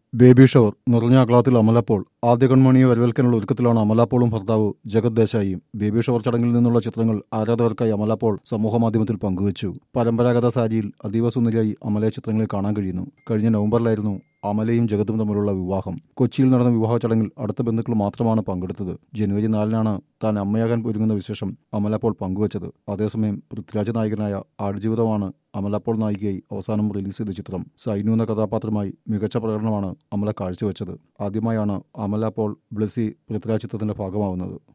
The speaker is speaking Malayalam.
ബേബി ഷവർ നിറഞ്ഞ ആഹ്ലാദത്തിൽ അമല പോൾ ആദ്യ കൺമണിയെ വരവേൽക്കാനുള്ള ഒരുക്കത്തിലാണ് അമല പോളും ഭർത്താവ് ജഗത് ദേശായിയും ബേബി ഷവർ ചടങ്ങിൽ നിന്നുള്ള ചിത്രങ്ങൾ ആരാധകർക്കായി അമല പോൾ സമൂഹമാധ്യമത്തിൽ പങ്കുവച്ചു പരമ്പരാഗത സാരിയിൽ അതീവ സുന്ദരിയായി അമലയെ ചിത്രങ്ങളിൽ കാണാൻ കഴിയുന്നു കഴിഞ്ഞ നവംബറിലായിരുന്നു അമലയും ജഗതും തമ്മിലുള്ള വിവാഹം കൊച്ചിയിൽ നടന്ന വിവാഹ ചടങ്ങിൽ അടുത്ത ബന്ധുക്കൾ മാത്രമാണ് പങ്കെടുത്തത് ജനുവരി നാലിനാണ് താൻ അമ്മയാകാൻ ഒരുങ്ങുന്ന വിശേഷം അമല പോൾ പങ്കുവച്ചത് അതേസമയം പൃഥ്വിരാജ് നായകനായ ആടുജീവിതമാണ് അമല പോൾ നായികയായി അവസാനം റിലീസ് ചെയ്ത ചിത്രം സൈനു എന്ന കഥാപാത്രമായി മികച്ച പ്രകടനമാണ് അമല കാഴ്ചവെച്ചത് ആദ്യമായാണ് അമല പോൾ ബ്ലസി പൃഥ്വിരാജ് ചിത്രത്തിന്റെ ഭാഗമാവുന്നത്